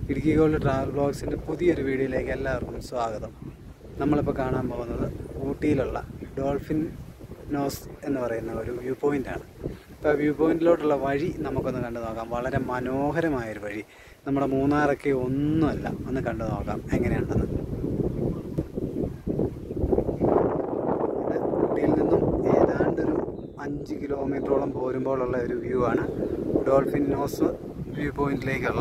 Idukki gold travel ബ്ലോഗ്സിൻ്റെ പുതിയൊരു വീഡിയോയിലേക്ക് എല്ലാവർക്കും സ്വാഗതം നമ്മളിപ്പോൾ കാണാൻ പോകുന്നത് ഊട്ടിയിലുള്ള ഡോൾഫിൻ നോസ് എന്ന് പറയുന്ന ഒരു വ്യൂ പോയിൻ്റാണ് ഇപ്പോൾ വ്യൂ പോയിന്റിലോട്ടുള്ള വഴി നമുക്കൊന്ന് കണ്ടു നോക്കാം വളരെ മനോഹരമായൊരു വഴി നമ്മുടെ മൂന്നാറൊക്കെ ഒന്നുമല്ല ഒന്ന് കണ്ടു നോക്കാം എങ്ങനെയുണ്ടെന്ന് ഇത് ഊട്ടിയിൽ നിന്നും ഏതാണ്ടൊരു അഞ്ച് കിലോമീറ്ററോളം പോരുമ്പോഴുള്ള ഒരു വ്യൂ ആണ് ഡോൾഫിൻ നോസ് വ്യൂ പോയിന്റിലേക്കുള്ള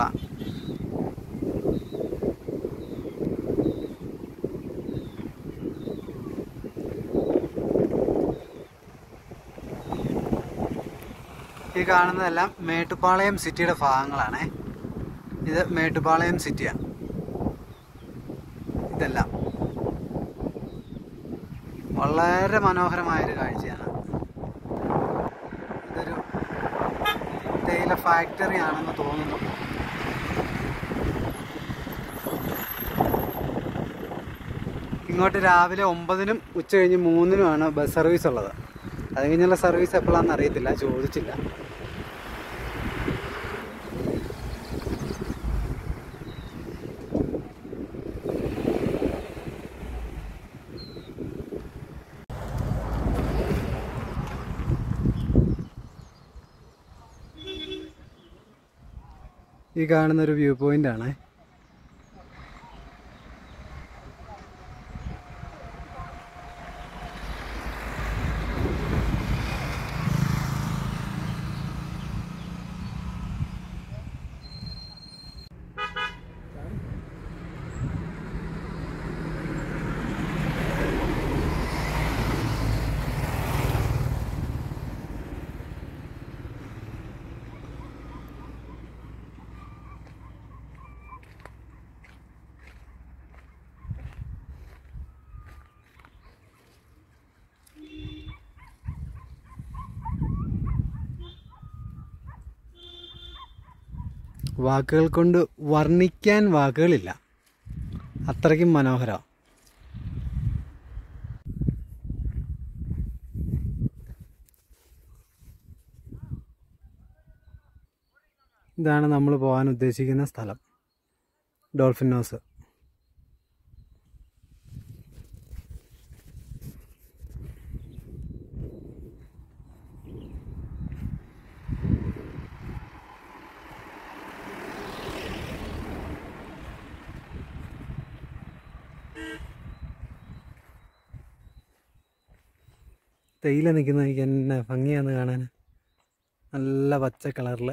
ഈ കാണുന്നതെല്ലാം മേട്ടുപ്പാളയം സിറ്റിയുടെ ഭാഗങ്ങളാണേ ഇത് മേട്ടുപ്പാളയം സിറ്റിയാണ് ഇതെല്ലാം വളരെ മനോഹരമായൊരു കാഴ്ചയാണ് ഇതൊരു തേയില ഫാക്ടറി ആണെന്ന് തോന്നുന്നു ഇങ്ങോട്ട് രാവിലെ ഒമ്പതിനും ഉച്ച കഴിഞ്ഞ് മൂന്നിനുമാണ് ബസ് സർവീസ് ഉള്ളത് അത് കഴിഞ്ഞുള്ള സർവീസ് എപ്പോഴാണെന്ന് അറിയത്തില്ല ചോദിച്ചില്ല ഈ കാണുന്ന ഒരു വ്യൂ പോയിന്റ് ആണ് വാക്കുകൾ കൊണ്ട് വർണ്ണിക്കാൻ വാക്കുകളില്ല അത്രയ്ക്കും മനോഹരം ഇതാണ് നമ്മൾ പോകാൻ ഉദ്ദേശിക്കുന്ന സ്ഥലം ഡോൾഫിൻ നോസ് തേയില നിൽക്കുന്ന എനിക്ക് എന്നെ ഭംഗിയാന്ന് കാണാൻ നല്ല പച്ച കളറിൽ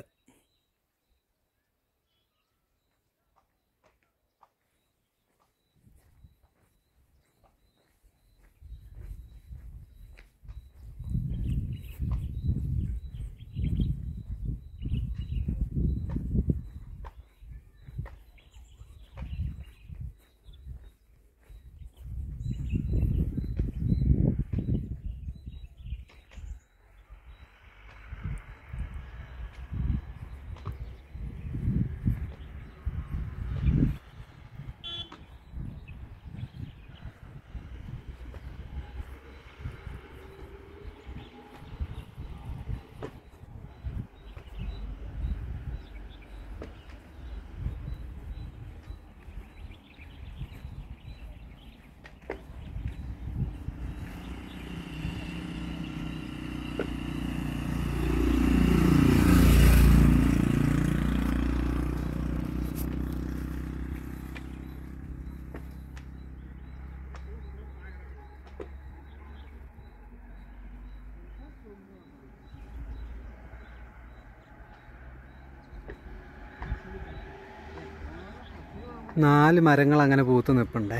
നാല് മരങ്ങൾ അങ്ങനെ പൂത്ത് നിൽപ്പുണ്ടേ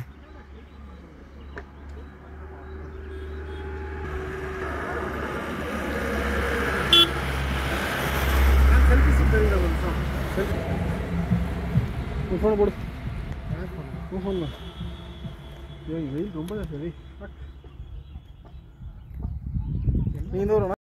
ஃபோனை போடு உன் ஃபோன் தான் ஏய் வெயில் ரொம்ப ஜாஸ்தி டேய். நீ இந்த ஒரு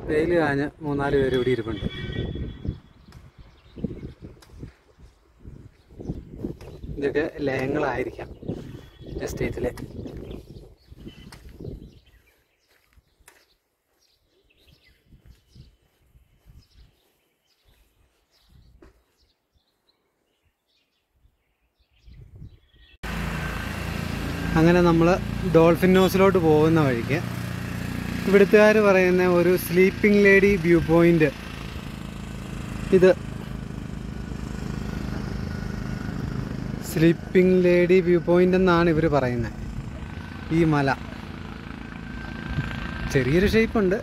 വെയിൽ കാഞ്ഞ് മൂന്നാല് പേര് ഇവിടെ ഇരിപ്പുണ്ട് ഇതൊക്കെ ലയങ്ങളായിരിക്കാം എസ്റ്റേറ്റിലെ അങ്ങനെ നമ്മൾ ഡോൾഫിൻ ഹൗസിലോട്ട് പോകുന്ന വഴിക്ക് ഇവിടുത്തുകാർ പറയുന്ന ഒരു സ്ലീപ്പിംഗ് ലേഡി വ്യൂ പോയിന്റ് ഇത് സ്ലീപ്പിംഗ് ലേഡി വ്യൂ പോയിന്റ് എന്നാണ് ഇവർ പറയുന്നത് ഈ മല ചെറിയൊരു ഷേപ്പുണ്ട്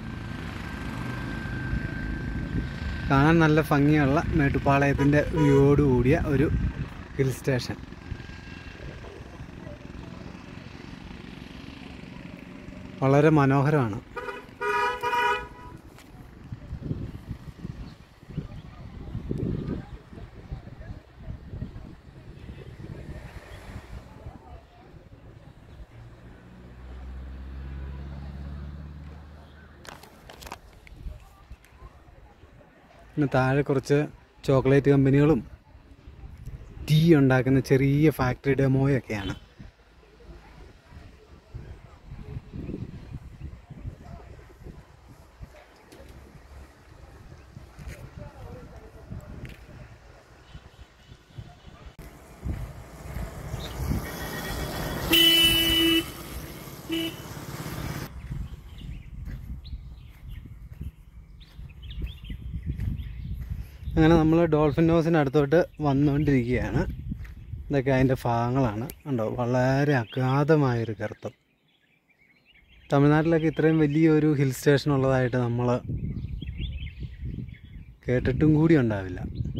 കാണാൻ നല്ല ഭംഗിയുള്ള മേട്ടുപ്പാളയത്തിൻ്റെ വ്യൂയോട് കൂടിയ ഒരു ഹിൽ സ്റ്റേഷൻ വളരെ മനോഹരമാണ് പിന്നെ താഴെ കുറച്ച് ചോക്ലേറ്റ് കമ്പനികളും ടീ ഉണ്ടാക്കുന്ന ചെറിയ ഫാക്ടറി ഡെമോയൊക്കെയാണ് അങ്ങനെ നമ്മൾ ഡോൾഫിൻ ഹൗസിന് അടുത്തോട്ട് വന്നുകൊണ്ടിരിക്കുകയാണ് ഇതൊക്കെ അതിൻ്റെ ഭാഗങ്ങളാണ് ഉണ്ടോ വളരെ അഗാധമായൊരു ഗർത്തം തമിഴ്നാട്ടിലൊക്കെ ഇത്രയും വലിയൊരു ഹിൽ സ്റ്റേഷൻ ഉള്ളതായിട്ട് നമ്മൾ കേട്ടിട്ടും കൂടി ഉണ്ടാവില്ല